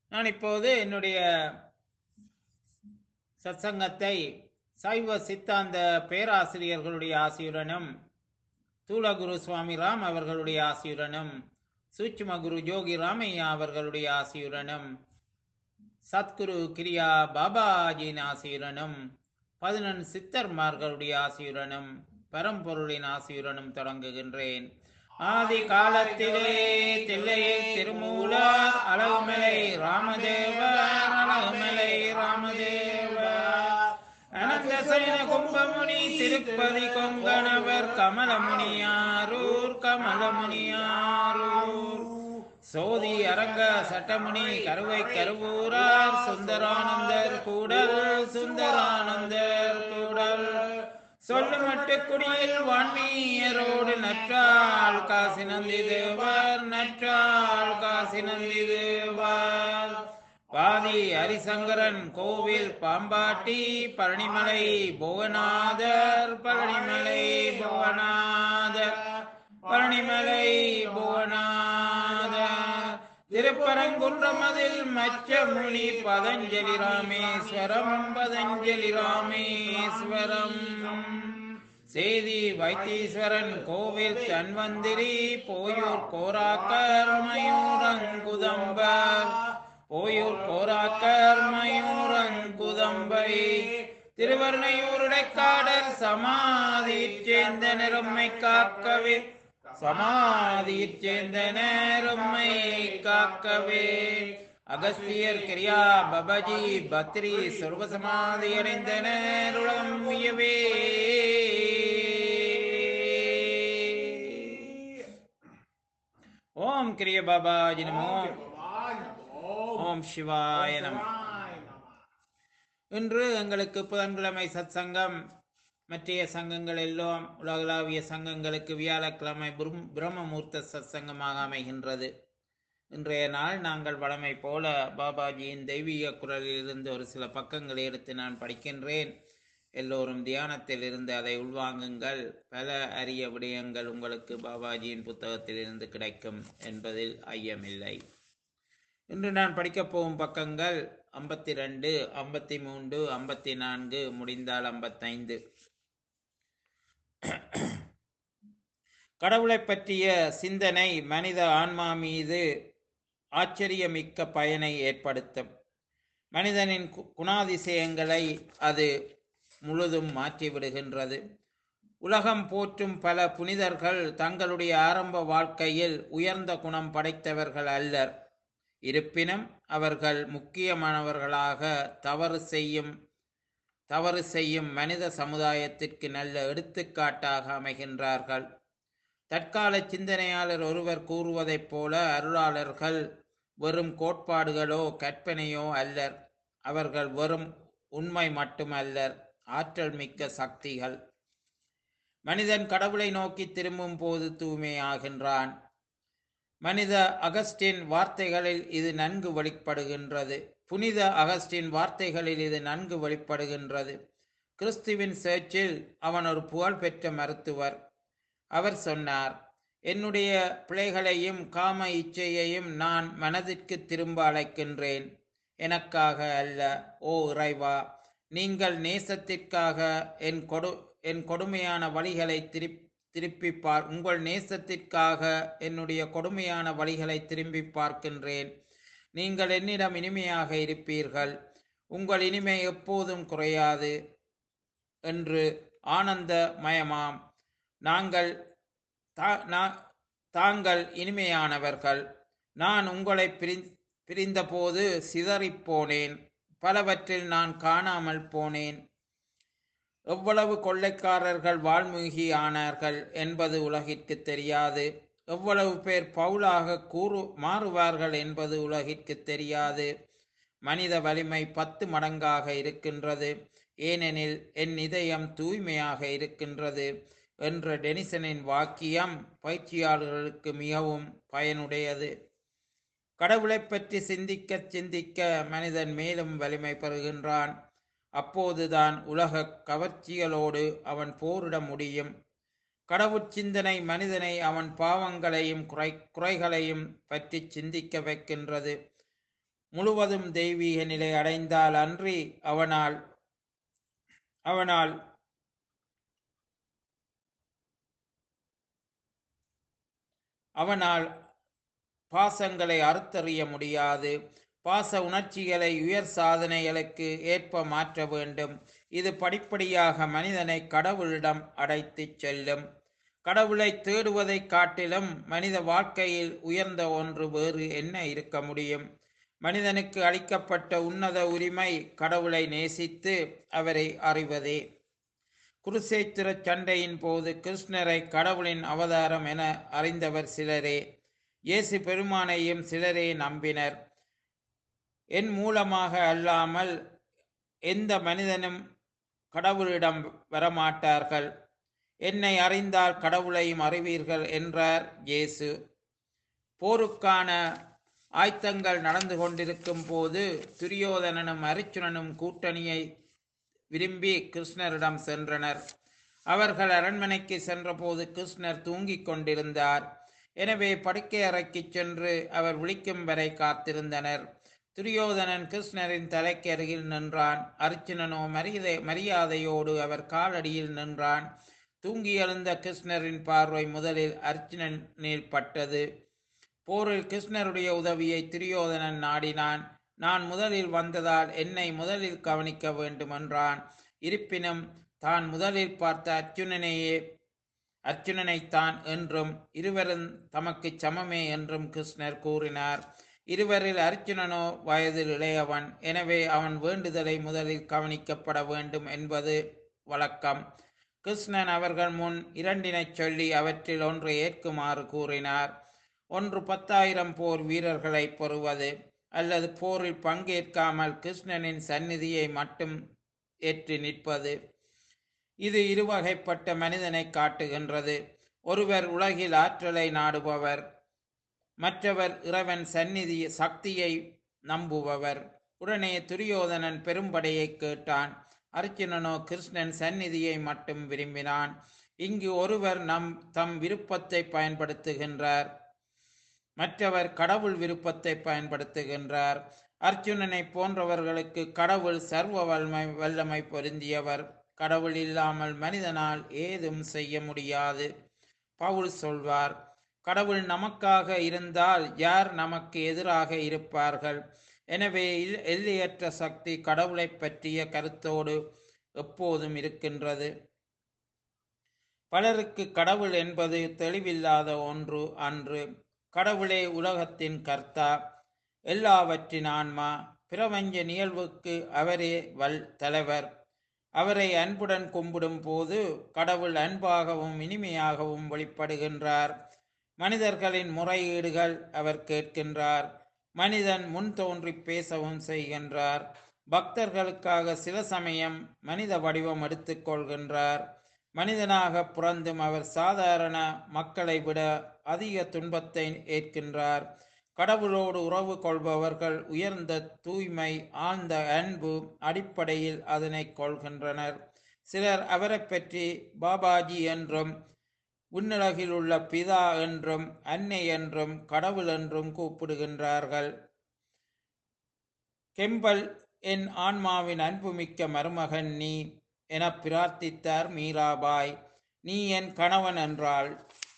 நான் இப்போது என்னுடைய சத்சங்கத்தை சைவ சித்தாந்த பேராசிரியர்களுடைய ஆசியுடனும் தூலகுரு சுவாமி ராம் அவர்களுடைய ஆசியுடனும் சூட்சும குரு ஜோகி ராமையா அவர்களுடைய ஆசியுடனும் சத்குரு கிரியா பாபாஜியின் ஆசியுடனும் பதினொன்று சித்தர்மார்களுடைய ஆசியுடனும் பரம்பொருளின் ஆசியுடனும் தொடங்குகின்றேன் ஆதி காலத்திலே தில்லையில் திருமூலர் அழகுமலை ராமதேவர் அழகுமலை ராமதேவர் அனந்த சயன கும்பமுனி திருப்பதி கொங்கணவர் கமலமுனியாரூர் கமலமுனியாரூர் சோதி அரங்க சட்டமுனி கருவை கருவூரார் சுந்தரானந்தர் கூடல் சுந்தரானந்தர் கூடல் சொல்லு மட்டு குடியில் வான்மீயரோடு நற்றாள் காசி நந்தி தேவர் நற்றாள் காசி நந்தி தேவர் பாதி ஹரிசங்கரன் கோவில் பாம்பாட்டி பழனிமலை புவனாதர் பழனிமலை புவனாதர் பழனிமலை புவனாதர் திருப்பரங்குன்றமதில் மச்சமுனி பதஞ்சலி ராமேஸ்வரம் பதஞ்சலி ராமேஸ்வரம் சேதி வைத்தீஸ்வரன் கோவில் தன்வந்திரி போயூர் கோராக்கர் மயூரங்குதம்பர் போயூர் கோராக்கர் மயூரங்குதம்பை திருவர்ணையூருடைக்காடர் சமாதி சேர்ந்த நிறம்மை காக்கவே சமாதியைச் சேர்ந்த நேரம்மை காக்கவே அகஸ்தியர் கிரியா பபஜி பத்ரி சொர்வ சமாதி அடைந்த நேருளம் உயவே ஓம் கிரிய பாபாஜி நமோ ஓம் சிவாய நம இன்று எங்களுக்கு புதன்கிழமை சத்சங்கம் மற்றைய சங்கங்கள் எல்லாம் உலகளாவிய சங்கங்களுக்கு வியாழக்கிழமை பிரம் பிரம்மமூர்த்த சத்சங்கமாக அமைகின்றது இன்றைய நாள் நாங்கள் வழமை போல பாபாஜியின் தெய்வீக குரலில் இருந்து ஒரு சில பக்கங்களை எடுத்து நான் படிக்கின்றேன் எல்லோரும் தியானத்தில் இருந்து அதை உள்வாங்குங்கள் பல அரிய விடயங்கள் உங்களுக்கு பாபாஜியின் புத்தகத்தில் இருந்து கிடைக்கும் என்பதில் ஐயமில்லை இன்று நான் படிக்கப் போகும் பக்கங்கள் ஐம்பத்தி ரெண்டு ஐம்பத்தி மூன்று ஐம்பத்தி நான்கு முடிந்தால் ஐம்பத்தைந்து கடவுளை பற்றிய சிந்தனை மனித ஆன்மா மீது ஆச்சரியமிக்க பயனை ஏற்படுத்தும் மனிதனின் குணாதிசயங்களை அது முழுதும் மாற்றிவிடுகின்றது உலகம் போற்றும் பல புனிதர்கள் தங்களுடைய ஆரம்ப வாழ்க்கையில் உயர்ந்த குணம் படைத்தவர்கள் அல்லர் இருப்பினும் அவர்கள் முக்கியமானவர்களாக தவறு செய்யும் தவறு செய்யும் மனித சமுதாயத்திற்கு நல்ல எடுத்துக்காட்டாக அமைகின்றார்கள் தற்கால சிந்தனையாளர் ஒருவர் கூறுவதைப் போல அருளாளர்கள் வெறும் கோட்பாடுகளோ கற்பனையோ அல்லர் அவர்கள் வெறும் உண்மை மட்டுமல்லர் ஆற்றல் மிக்க சக்திகள் மனிதன் கடவுளை நோக்கி திரும்பும் போது தூய்மையாகின்றான் மனித அகஸ்டின் வார்த்தைகளில் இது நன்கு வெளிப்படுகின்றது புனித அகஸ்டின் வார்த்தைகளில் இது நன்கு வெளிப்படுகின்றது கிறிஸ்துவின் சேர்ச்சில் அவன் ஒரு புகழ்பெற்ற மருத்துவர் அவர் சொன்னார் என்னுடைய பிள்ளைகளையும் காம இச்சையையும் நான் மனதிற்கு திரும்ப அழைக்கின்றேன் எனக்காக அல்ல ஓ இறைவா நீங்கள் நேசத்திற்காக என் கொடு என் கொடுமையான வழிகளை திருப்பி திருப்பி பார் உங்கள் நேசத்திற்காக என்னுடைய கொடுமையான வழிகளை திரும்பி பார்க்கின்றேன் நீங்கள் என்னிடம் இனிமையாக இருப்பீர்கள் உங்கள் இனிமை எப்போதும் குறையாது என்று ஆனந்த மயமாம் நாங்கள் தாங்கள் இனிமையானவர்கள் நான் உங்களை பிரி பிரிந்தபோது சிதறிப்போனேன் பலவற்றில் நான் காணாமல் போனேன் எவ்வளவு கொள்ளைக்காரர்கள் வாழ்மூகி ஆனார்கள் என்பது உலகிற்கு தெரியாது எவ்வளவு பேர் பவுலாக கூறு மாறுவார்கள் என்பது உலகிற்கு தெரியாது மனித வலிமை பத்து மடங்காக இருக்கின்றது ஏனெனில் என் இதயம் தூய்மையாக இருக்கின்றது என்ற டெனிசனின் வாக்கியம் பயிற்சியாளர்களுக்கு மிகவும் பயனுடையது கடவுளை பற்றி சிந்திக்க சிந்திக்க மனிதன் மேலும் வலிமை பெறுகின்றான் அப்போதுதான் உலக கவர்ச்சிகளோடு அவன் போரிட முடியும் கடவுட் சிந்தனை மனிதனை அவன் பாவங்களையும் குறை குறைகளையும் பற்றி சிந்திக்க வைக்கின்றது முழுவதும் தெய்வீக நிலை அடைந்தால் அன்றி அவனால் அவனால் அவனால் பாசங்களை அறுத்தறிய முடியாது பாச உணர்ச்சிகளை உயர் சாதனைகளுக்கு ஏற்ப மாற்ற வேண்டும் இது படிப்படியாக மனிதனை கடவுளிடம் அடைத்துச் செல்லும் கடவுளை தேடுவதைக் காட்டிலும் மனித வாழ்க்கையில் உயர்ந்த ஒன்று வேறு என்ன இருக்க முடியும் மனிதனுக்கு அளிக்கப்பட்ட உன்னத உரிமை கடவுளை நேசித்து அவரை அறிவதே குருசேத்திர சண்டையின் போது கிருஷ்ணரை கடவுளின் அவதாரம் என அறிந்தவர் சிலரே இயேசு பெருமானையும் சிலரே நம்பினர் என் மூலமாக அல்லாமல் எந்த மனிதனும் கடவுளிடம் வரமாட்டார்கள் என்னை அறிந்தால் கடவுளையும் அறிவீர்கள் என்றார் இயேசு போருக்கான ஆயத்தங்கள் நடந்து கொண்டிருக்கும் போது துரியோதனனும் அரிச்சுனனும் கூட்டணியை விரும்பி கிருஷ்ணரிடம் சென்றனர் அவர்கள் அரண்மனைக்கு சென்றபோது கிருஷ்ணர் தூங்கிக் கொண்டிருந்தார் எனவே படுக்கை அறைக்கு சென்று அவர் விழிக்கும் வரை காத்திருந்தனர் துரியோதனன் கிருஷ்ணரின் தலைக்கு அருகில் நின்றான் அர்ச்சுனனோ மரியாதை மரியாதையோடு அவர் காலடியில் நின்றான் தூங்கி எழுந்த கிருஷ்ணரின் பார்வை முதலில் அர்ச்சுனனில் பட்டது போரில் கிருஷ்ணருடைய உதவியை துரியோதனன் நாடினான் நான் முதலில் வந்ததால் என்னை முதலில் கவனிக்க வேண்டும் என்றான் இருப்பினும் தான் முதலில் பார்த்த அர்ச்சுனனையே அர்ச்சுனனைத்தான் என்றும் இருவரும் தமக்கு சமமே என்றும் கிருஷ்ணர் கூறினார் இருவரில் அர்ச்சுனனோ வயதில் இளையவன் எனவே அவன் வேண்டுதலை முதலில் கவனிக்கப்பட வேண்டும் என்பது வழக்கம் கிருஷ்ணன் அவர்கள் முன் இரண்டினைச் சொல்லி அவற்றில் ஒன்றை ஏற்குமாறு கூறினார் ஒன்று பத்தாயிரம் போர் வீரர்களை பெறுவது அல்லது போரில் பங்கேற்காமல் கிருஷ்ணனின் சந்நிதியை மட்டும் ஏற்று நிற்பது இது இருவகைப்பட்ட மனிதனை காட்டுகின்றது ஒருவர் உலகில் ஆற்றலை நாடுபவர் மற்றவர் இறைவன் சந்நிதி சக்தியை நம்புபவர் உடனே துரியோதனன் பெரும்படையை கேட்டான் அர்ச்சுனனோ கிருஷ்ணன் சந்நிதியை மட்டும் விரும்பினான் இங்கு ஒருவர் நம் தம் விருப்பத்தை பயன்படுத்துகின்றார் மற்றவர் கடவுள் விருப்பத்தை பயன்படுத்துகின்றார் அர்ஜுனனை போன்றவர்களுக்கு கடவுள் சர்வ வல்லமை வல்லமை பொருந்தியவர் கடவுள் இல்லாமல் மனிதனால் ஏதும் செய்ய முடியாது பவுல் சொல்வார் கடவுள் நமக்காக இருந்தால் யார் நமக்கு எதிராக இருப்பார்கள் எனவே எல்- எல்லையற்ற சக்தி கடவுளை பற்றிய கருத்தோடு எப்போதும் இருக்கின்றது பலருக்கு கடவுள் என்பது தெளிவில்லாத ஒன்று அன்று கடவுளே உலகத்தின் கர்த்தா எல்லாவற்றின் ஆன்மா பிரபஞ்ச நிகழ்வுக்கு அவரே வல் தலைவர் அவரை அன்புடன் கும்பிடும் போது கடவுள் அன்பாகவும் இனிமையாகவும் வெளிப்படுகின்றார் மனிதர்களின் முறையீடுகள் அவர் கேட்கின்றார் மனிதன் முன் தோன்றி பேசவும் செய்கின்றார் பக்தர்களுக்காக சில சமயம் மனித வடிவம் எடுத்துக்கொள்கின்றார் மனிதனாக பிறந்தும் அவர் சாதாரண மக்களை விட அதிக துன்பத்தை ஏற்கின்றார் கடவுளோடு உறவு கொள்பவர்கள் உயர்ந்த தூய்மை ஆழ்ந்த அன்பு அடிப்படையில் அதனை கொள்கின்றனர் சிலர் அவரை பற்றி பாபாஜி என்றும் விண்ணுலகில் உள்ள பிதா என்றும் அன்னை என்றும் கடவுள் என்றும் கூப்பிடுகின்றார்கள் கெம்பல் என் ஆன்மாவின் அன்புமிக்க மருமகன் நீ என பிரார்த்தித்தார் மீராபாய் நீ என் கணவன் என்றாள்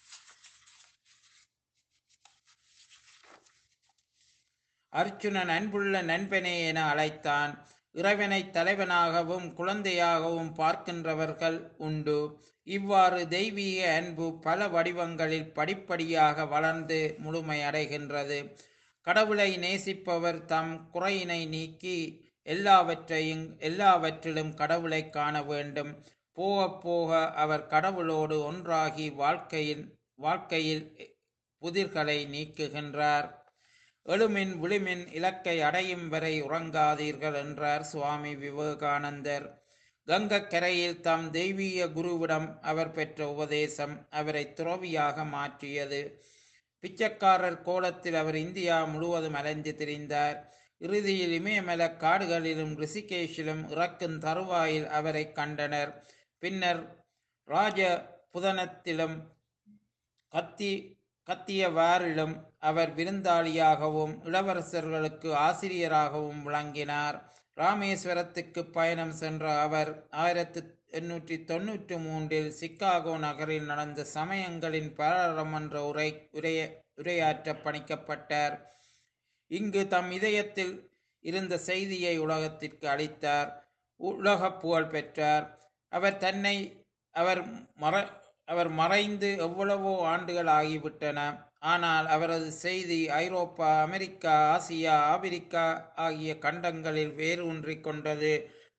அர்ச்சுனன் அன்புள்ள நண்பனே என அழைத்தான் இறைவனை தலைவனாகவும் குழந்தையாகவும் பார்க்கின்றவர்கள் உண்டு இவ்வாறு தெய்வீக அன்பு பல வடிவங்களில் படிப்படியாக வளர்ந்து முழுமையடைகின்றது கடவுளை நேசிப்பவர் தம் குறையினை நீக்கி எல்லாவற்றையும் எல்லாவற்றிலும் கடவுளை காண வேண்டும் போக போக அவர் கடவுளோடு ஒன்றாகி வாழ்க்கையில் வாழ்க்கையில் புதிர்களை நீக்குகின்றார் எழுமின் விழுமின் இலக்கை அடையும் வரை உறங்காதீர்கள் என்றார் சுவாமி விவேகானந்தர் கங்கக்கரையில் தம் தெய்வீக குருவிடம் அவர் பெற்ற உபதேசம் அவரை துறவியாக மாற்றியது பிச்சைக்காரர் கோலத்தில் அவர் இந்தியா முழுவதும் அலைந்து திரிந்தார் இறுதியில் இமயமல காடுகளிலும் ரிஷிகேஷிலும் இறக்கும் தருவாயில் அவரை கண்டனர் பின்னர் ராஜ புதனத்திலும் கத்தி கத்தியவாறிலும் அவர் விருந்தாளியாகவும் இளவரசர்களுக்கு ஆசிரியராகவும் விளங்கினார் ராமேஸ்வரத்துக்கு பயணம் சென்ற அவர் ஆயிரத்தி எண்ணூற்றி தொன்னூற்றி மூன்றில் சிக்காகோ நகரில் நடந்த சமயங்களின் பாராளுமன்ற உரை உரைய உரையாற்ற பணிக்கப்பட்டார் இங்கு தம் இதயத்தில் இருந்த செய்தியை உலகத்திற்கு அளித்தார் உலக புகழ் பெற்றார் அவர் தன்னை அவர் மற அவர் மறைந்து எவ்வளவோ ஆண்டுகள் ஆகிவிட்டன ஆனால் அவரது செய்தி ஐரோப்பா அமெரிக்கா ஆசியா ஆப்பிரிக்கா ஆகிய கண்டங்களில் வேரூன்றிக் கொண்டது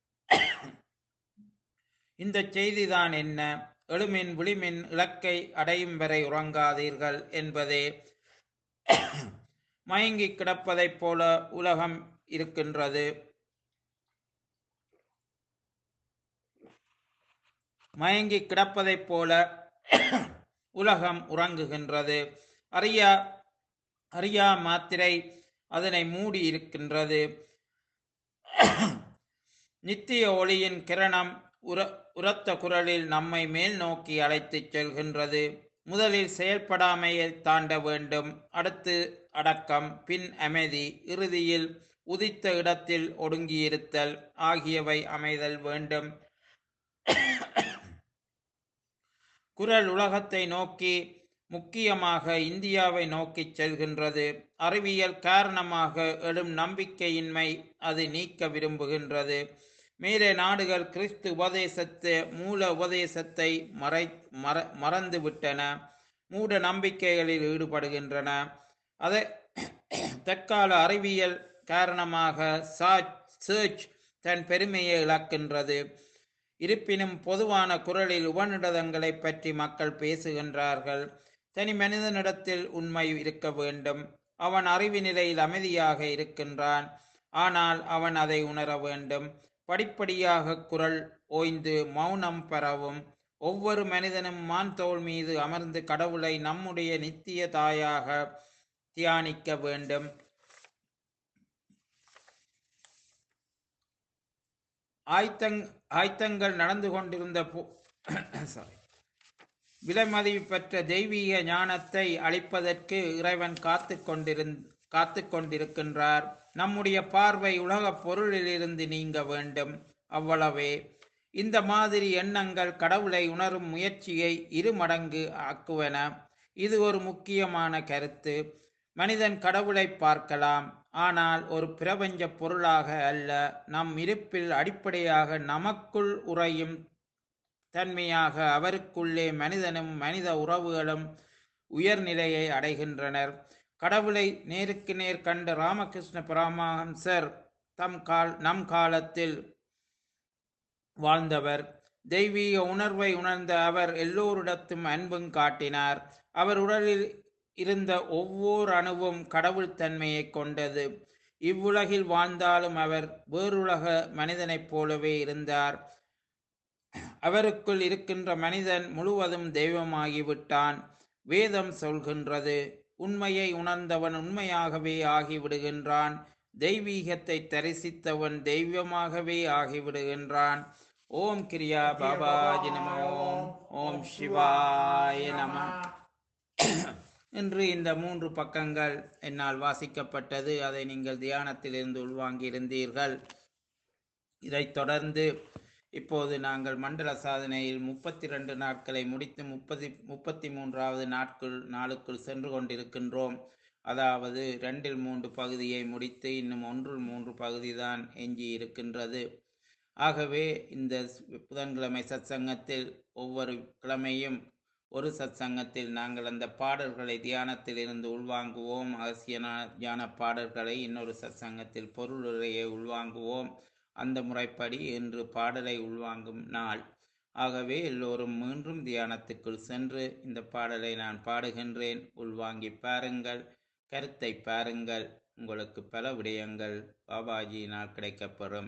இந்த செய்திதான் என்ன எழுமின் விளிமின் இலக்கை அடையும் வரை உறங்காதீர்கள் என்பதே மயங்கி கிடப்பதைப் போல உலகம் இருக்கின்றது மயங்கி கிடப்பதைப் போல உலகம் உறங்குகின்றது அறியா அறியா மாத்திரை அதனை மூடி இருக்கின்றது நித்திய ஒளியின் கிரணம் உர உரத்த குரலில் நம்மை மேல் நோக்கி அழைத்துச் செல்கின்றது முதலில் செயல்படாமையை தாண்ட வேண்டும் அடுத்து அடக்கம் பின் அமைதி இறுதியில் உதித்த இடத்தில் ஒடுங்கியிருத்தல் ஆகியவை அமைதல் வேண்டும் குரல் உலகத்தை நோக்கி முக்கியமாக இந்தியாவை நோக்கிச் செல்கின்றது அறிவியல் காரணமாக எழும் நம்பிக்கையின்மை அது நீக்க விரும்புகின்றது மேலே நாடுகள் கிறிஸ்து உபதேசத்து மூல உபதேசத்தை மறை மற மறந்துவிட்டன மூட நம்பிக்கைகளில் ஈடுபடுகின்றன அதை தற்கால அறிவியல் காரணமாக சர்ச் தன் பெருமையை இழக்கின்றது இருப்பினும் பொதுவான குரலில் உபநிடதங்களை பற்றி மக்கள் பேசுகின்றார்கள் தனி மனிதனிடத்தில் உண்மை இருக்க வேண்டும் அவன் அறிவு நிலையில் அமைதியாக இருக்கின்றான் ஆனால் அவன் அதை உணர வேண்டும் படிப்படியாக குரல் ஓய்ந்து மௌனம் பெறவும் ஒவ்வொரு மனிதனும் மான் தோல் மீது அமர்ந்து கடவுளை நம்முடைய நித்திய தாயாக தியானிக்க வேண்டும் ஆய்த்தங் ஆய்த்தங்கள் நடந்து கொண்டிருந்த சாரி விலைமதிப்பு பெற்ற தெய்வீக ஞானத்தை அளிப்பதற்கு இறைவன் காத்து கொண்டிருந் காத்து கொண்டிருக்கின்றார் நம்முடைய பார்வை உலகப் பொருளிலிருந்து நீங்க வேண்டும் அவ்வளவே இந்த மாதிரி எண்ணங்கள் கடவுளை உணரும் முயற்சியை இரு மடங்கு ஆக்குவன இது ஒரு முக்கியமான கருத்து மனிதன் கடவுளை பார்க்கலாம் ஆனால் ஒரு பிரபஞ்ச பொருளாக அல்ல நம் இருப்பில் அடிப்படையாக நமக்குள் உறையும் தன்மையாக அவருக்குள்ளே மனிதனும் மனித உறவுகளும் உயர்நிலையை அடைகின்றனர் கடவுளை நேருக்கு நேர் கண்ட ராமகிருஷ்ண பரமஹம்சர் தம் கால் நம் காலத்தில் வாழ்ந்தவர் தெய்வீக உணர்வை உணர்ந்த அவர் எல்லோரிடத்தும் அன்பும் காட்டினார் அவர் உடலில் இருந்த ஒவ்வொரு அணுவும் கடவுள் தன்மையை கொண்டது இவ்வுலகில் வாழ்ந்தாலும் அவர் வேறுலக மனிதனைப் போலவே இருந்தார் அவருக்குள் இருக்கின்ற மனிதன் முழுவதும் தெய்வமாகிவிட்டான் வேதம் சொல்கின்றது உண்மையை உணர்ந்தவன் உண்மையாகவே ஆகிவிடுகின்றான் தெய்வீகத்தை தரிசித்தவன் தெய்வமாகவே ஆகிவிடுகின்றான் ஓம் கிரியா பாபாஜி நம ஓம் ஓம் சிவாய நம இன்று இந்த மூன்று பக்கங்கள் என்னால் வாசிக்கப்பட்டது அதை நீங்கள் தியானத்திலிருந்து உள்வாங்கி இருந்தீர்கள் இதைத் தொடர்ந்து இப்போது நாங்கள் மண்டல சாதனையில் முப்பத்தி ரெண்டு நாட்களை முடித்து முப்பத்தி முப்பத்தி மூன்றாவது நாட்கள் நாளுக்குள் சென்று கொண்டிருக்கின்றோம் அதாவது ரெண்டில் மூன்று பகுதியை முடித்து இன்னும் ஒன்றில் மூன்று பகுதி தான் எஞ்சி இருக்கின்றது ஆகவே இந்த புதன்கிழமை சத்சங்கத்தில் ஒவ்வொரு கிழமையும் ஒரு சத்சங்கத்தில் நாங்கள் அந்த பாடல்களை தியானத்தில் இருந்து உள்வாங்குவோம் அவசிய தியான பாடல்களை இன்னொரு சத்சங்கத்தில் பொருளுரையை உள்வாங்குவோம் அந்த முறைப்படி இன்று பாடலை உள்வாங்கும் நாள் ஆகவே எல்லோரும் மீண்டும் தியானத்துக்குள் சென்று இந்த பாடலை நான் பாடுகின்றேன் உள்வாங்கி பாருங்கள் கருத்தை பாருங்கள் உங்களுக்கு பல விடயங்கள் பாபாஜியினால் கிடைக்கப்பெறும்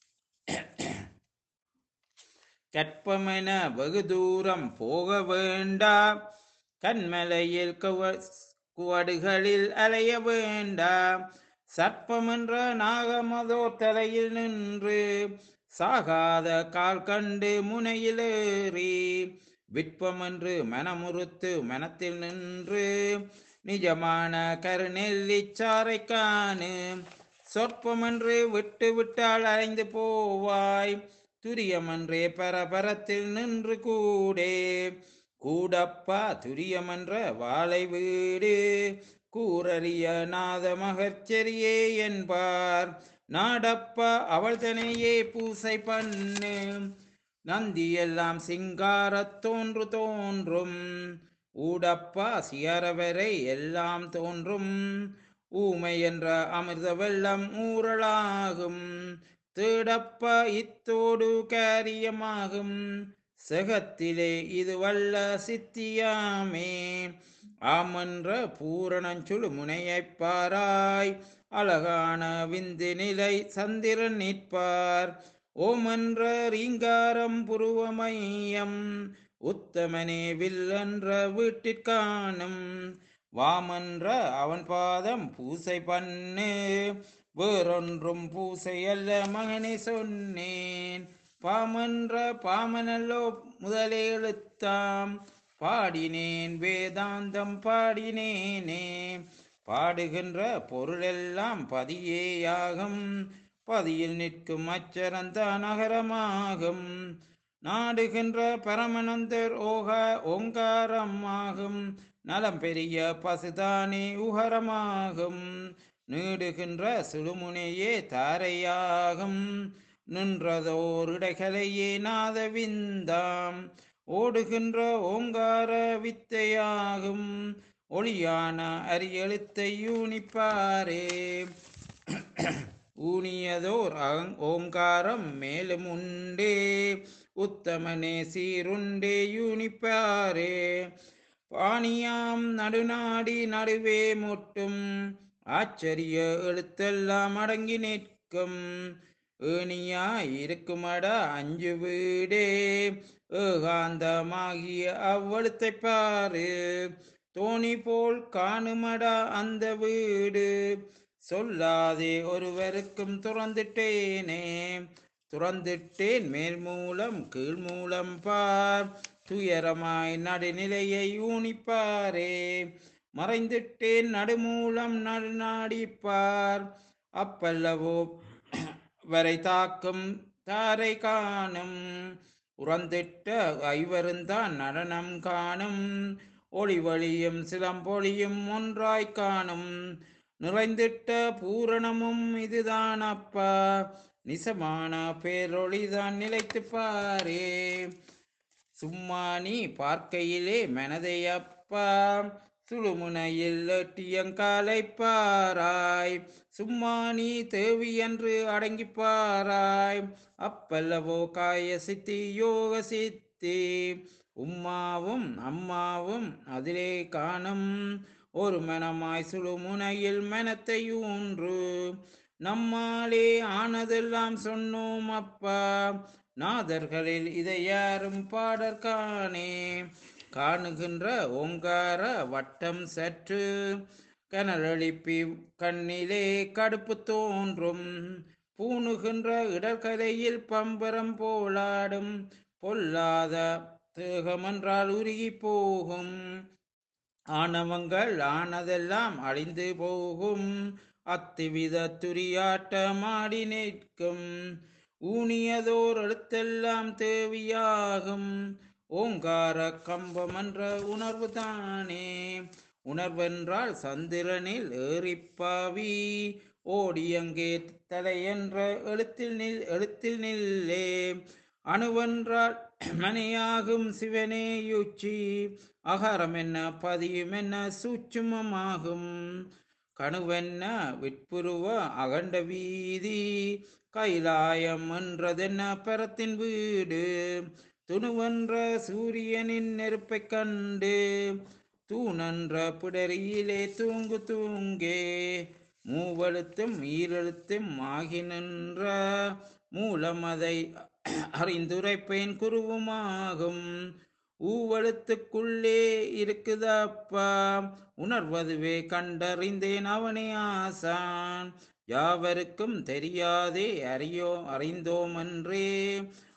கற்பமென வெகு தூரம் போக வேண்டாம் கண்மலையில் குவ குவடுகளில் அலைய வேண்டாம் சர்ப்பமென்ற நாகமதோ தலையில் நின்று சாகாத கால் கண்டு முனையிலேறி விற்பமென்று மனமுறுத்து மனத்தில் நின்று நிஜமான கருநெல்லிச்சாரை காணு சொற்பமென்று விட்டு விட்டால் அலைந்து போவாய் துரியமன்றே பரபரத்தில் நின்று கூடே கூடப்பா துரியமன்ற வாழை வீடு கூறறிய நாத மகச்சரியே என்பார் நாடப்பா அவள் தனையே பூசை பண்ணு நந்தி எல்லாம் சிங்காரத் தோன்று தோன்றும் ஊடப்பா சியரவரை எல்லாம் தோன்றும் ஊமை என்ற அமிர்த வெள்ளம் ஊரலாகும் தேடப்பா இத்தோடு காரியமாகும் செகத்திலே இது வல்ல சித்தியாமே ஆமன்ற பூரணஞ்சுழு முனையைப் பாராய் அழகான விந்து நிலை சந்திரன் நிற்பார் ஓமன்ற ரீங்காரம் புருவமையம் உத்தமனே வில்லன்ற வீட்டிற்கானும் வாமன்ற அவன் பாதம் பூசை பண்ணு வேறொன்றும் பூசை அல்ல மகனே சொன்னேன் பாமன்ற பாமனல்லோ முதலே எழுத்தாம் பாடினேன் வேதாந்தம் பாடினேனே பாடுகின்ற பொருளெல்லாம் பதியேயாகும் பதியில் நிற்கும் அச்சரந்த நகரமாகும் நாடுகின்ற பரமனந்தர் ஓக ஓங்காரமாகும் நலம் பெரிய பசுதானே உகரமாகும் நீடுகின்ற சுழுமுனையே தாரையாகும் நின்றதோர் இடைகளையே நாதவிந்தாம் ஓடுகின்ற ஓங்கார வித்தையாகும் ஒளியான அரியெழுத்தை யூனிப்பாரே ஊனியதோர் அங் ஓங்காரம் மேலும் உண்டே உத்தமனே சீருண்டே யூனிப்பாரே பாணியாம் நடுநாடி நடுவே முட்டும் ஆச்சரிய எழுத்தெல்லாம் அடங்கி நிற்கும் ஏணியாய் இருக்குமடா அஞ்சு வீடே ஏகாந்தமாகிய அவ்வழுத்தை பாரு தோணி போல் காணுமடா அந்த வீடு சொல்லாதே ஒருவருக்கும் துறந்துட்டேனே துறந்துட்டேன் மேல் மூலம் கீழ் மூலம் பார் துயரமாய் நடுநிலையை ஊனிப்பாரே மறைந்துட்டேன் நடுமூலம் நடுநாடிப்பார் அப்பல்லவோ வரை தாக்கும் தாரை காணும் உறந்திட்ட ஐவருந்தான் நடனம் காணும் ஒளி வழியும் சிலம்பொழியும் ஒன்றாய் காணும் நிறைந்திட்ட பூரணமும் இதுதான் அப்பா நிசமான பேரொளிதான் நிலைத்து பாரே சும்மா நீ பார்க்கையிலே மனதை அப்பா சுழுமுனையில் எட்டியங்காலை பாராய் சும்மா நீ தேவி என்று அடங்கி பாராய் அப்பல்லவோ காய சித்தி யோக சித்தி உம்மாவும் அம்மாவும் அதிலே காணும் ஒரு மனமாய் சுழுமுனையில் மனத்தை ஊன்று நம்மாலே ஆனதெல்லாம் சொன்னோம் அப்பா நாதர்களில் இதை யாரும் பாடற்கானே காணுகின்ற ஓங்கார வட்டம் சற்று கனலெழுப்பி கண்ணிலே கடுப்பு தோன்றும் பூணுகின்ற இடர்கதையில் பம்பரம் போலாடும் பொல்லாத தேகமென்றால் உருகி போகும் ஆணவங்கள் ஆனதெல்லாம் அழிந்து போகும் அத்துவித துரியாட்டமாடி நிற்கும் ஊனியதோர் எழுத்தெல்லாம் தேவியாகும் ஓங்கார கம்பம் என்ற உணர்வு தானே உணர்வென்றால் சந்திரனில் ஏறிப்பாவி ஓடியங்கே தலை என்ற எழுத்தில் நில் எழுத்தில் நில்லே அணுவென்றால் மனையாகும் சிவனே யுச்சி அகரம் என்ன பதியும் என்ன சூட்சுமமாகும் கணுவென்ன விட்புருவ அகண்ட வீதி கைலாயம் என்றதென்ன பரத்தின் வீடு துணுவென்ற சூரியனின் நெருப்பைக் கண்டு தூணென்ற பிடரியிலே தூங்கு தூங்கே மூவெழுத்தும் ஈரெழுத்தும் ஆகி நின்ற மூலம் அதை அறிந்துரைப்பேன் குருவுமாகும் ஊவெழுத்துக்குள்ளே இருக்குதப்பா உணர்வதுவே கண்டறிந்தேன் அவனே ஆசான் யாவருக்கும் தெரியாதே அறியோ அறிந்தோம் என்றே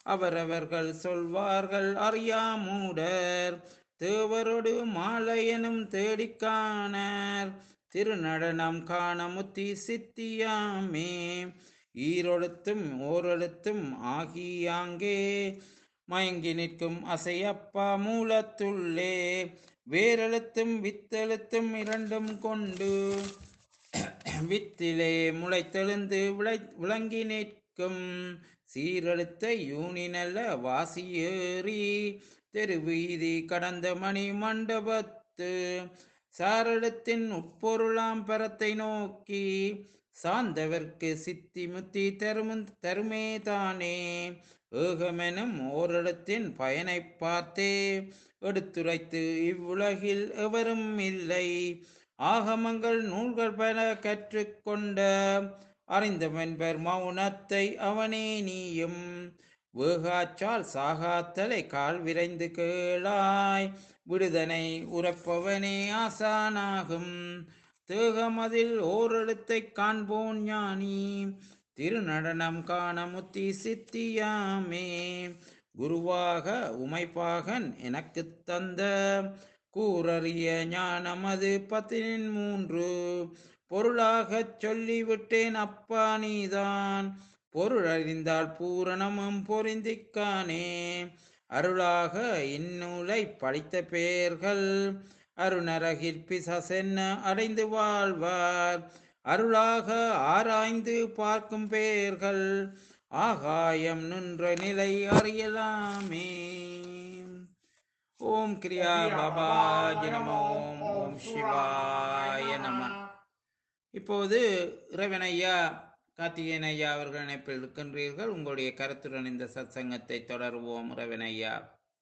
அவரவர்கள் சொல்வார்கள் அறியாமூடர் தேவரொடு மாலையனும் தேடிக்காணர் திருநடனம் காண முத்தி சித்தியாமே ஈரொழுத்தும் ஓரெழுத்தும் ஆகியாங்கே மயங்கி நிற்கும் அசையப்பா மூலத்துள்ளே வேரெழுத்தும் வித்தெழுத்தும் இரண்டும் கொண்டு வித்திலே முளைத்தெழுந்து விளை விளங்கி நிற்கும் சீரெழுத்த யூனினல்ல வாசியேறி தெருவீதி கடந்த மணி மண்டபத்து சாரெழுத்தின் உட்பொருளாம் பரத்தை நோக்கி சார்ந்தவர்க்கு சித்தி முத்தி தருமும் தருமே தானே ஏகமெனும் ஓரிடத்தின் பயனை பார்த்தே எடுத்துரைத்து இவ்வுலகில் எவரும் இல்லை ஆகமங்கள் நூல்கள் பல கற்றுக்கொண்ட அறிந்தவன்பர் மௌனத்தை அவனே நீயும் வேகாச்சால் சாகாத்தலை கால் விரைந்து கேளாய் விடுதனை உரைப்பவனே ஆசானாகும் தேகமதில் ஓரெழுத்தை காண்போன் ஞானி திருநடனம் காண முத்தி சித்தியாமே குருவாக உமைப்பாகன் எனக்கு தந்த கூறறிய ஞானமது பத்தினின் மூன்று பொருளாகச் சொல்லிவிட்டேன் அப்பா நீதான் பொருள் அறிந்தால் பூரணமும் பொருந்திக்கானே அருளாக இந்நூலை படித்த பெயர்கள் அருணரகில் பிசசென்ன அடைந்து வாழ்வார் அருளாக ஆராய்ந்து பார்க்கும் பெயர்கள் ஆகாயம் நின்ற நிலை அறியலாமே ஓம் கிரியா பாபாஜி நம ஓம் ஓம் சிவாய நம இப்போது இறைவனையா கார்த்திகேயன் ஐயா அவர்கள் இணைப்பில் இருக்கின்றீர்கள் உங்களுடைய கருத்துடன் இந்த சத்சங்கத்தை தொடருவோம் இறைவனையா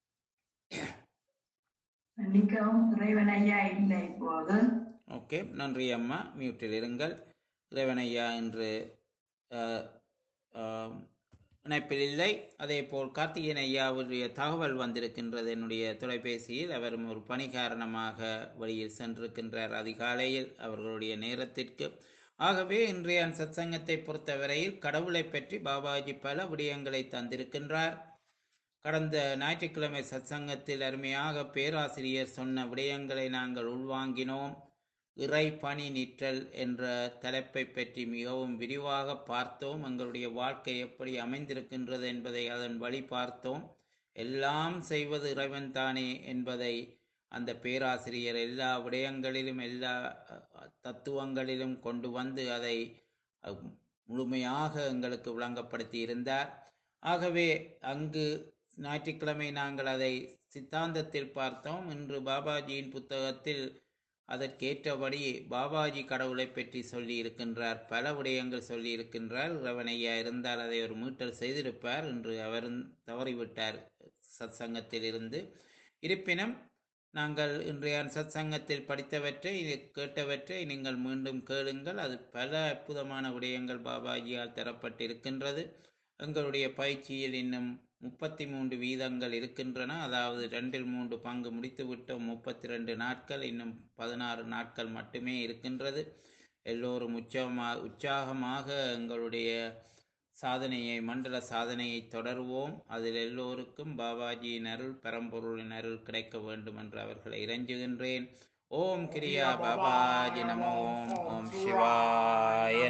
மன்னிக்கவும் இறைவன் ஐயா இல்லை இப்போது ஓகே நன்றி அம்மா மியூட்டில் இருங்கள் இறைவனையா என்று அஹ், அஹ், இணைப்பில் இல்லை அதே போல் கார்த்திகேயன் ஐயாவுடைய தகவல் வந்திருக்கின்றது என்னுடைய தொலைபேசியில் அவரும் ஒரு பணி காரணமாக வெளியில் சென்றிருக்கின்றார் அதிகாலையில் அவர்களுடைய நேரத்திற்கு ஆகவே இன்றைய சத்சங்கத்தை பொறுத்தவரையில் கடவுளை பற்றி பாபாஜி பல விடயங்களை தந்திருக்கின்றார் கடந்த ஞாயிற்றுக்கிழமை சத்சங்கத்தில் அருமையாக பேராசிரியர் சொன்ன விடயங்களை நாங்கள் உள்வாங்கினோம் இறை பணி நிற்றல் என்ற தலைப்பை பற்றி மிகவும் விரிவாக பார்த்தோம் எங்களுடைய வாழ்க்கை எப்படி அமைந்திருக்கின்றது என்பதை அதன் வழி பார்த்தோம் எல்லாம் செய்வது இறைவன் தானே என்பதை அந்த பேராசிரியர் எல்லா விடயங்களிலும் எல்லா அஹ், தத்துவங்களிலும் கொண்டு வந்து அதை அஹ், முழுமையாக எங்களுக்கு விளங்கப்படுத்தி இருந்தார் ஆகவே அங்கு ஞாயிற்றுக்கிழமை நாங்கள் அதை சித்தாந்தத்தில் பார்த்தோம் இன்று பாபாஜியின் புத்தகத்தில் அதற்கேற்றபடி பாபாஜி கடவுளை பற்றி சொல்லி இருக்கின்றார் பல விடயங்கள் சொல்லி இருக்கின்றார் இறைவனையா இருந்தால் அதை ஒரு மீட்டல் செய்திருப்பார் என்று அவரும் தவறிவிட்டார் சத்சங்கத்தில் இருந்து இருப்பினும் நாங்கள் இன்றைய சத்சங்கத்தில் படித்தவற்றை கேட்டவற்றை நீங்கள் மீண்டும் கேளுங்கள் அது பல அற்புதமான விடயங்கள் பாபாஜியால் தரப்பட்டிருக்கின்றது எங்களுடைய பயிற்சியில் இன்னும் முப்பத்தி மூன்று வீதங்கள் இருக்கின்றன அதாவது ரெண்டில் மூன்று பங்கு முடித்து விட்டோம் முப்பத்தி ரெண்டு நாட்கள் இன்னும் பதினாறு நாட்கள் மட்டுமே இருக்கின்றது எல்லோரும் உற்சவமா உற்சாகமாக எங்களுடைய சாதனையை மண்டல சாதனையை தொடருவோம் அதில் எல்லோருக்கும் பாபாஜியின் அருள் பரம்பொருளின் அருள் கிடைக்க வேண்டும் என்று அவர்களை இறைஞ்சுகின்றேன் ஓம் கிரியா பாபாஜி நம ஓம் ஓம் சிவாய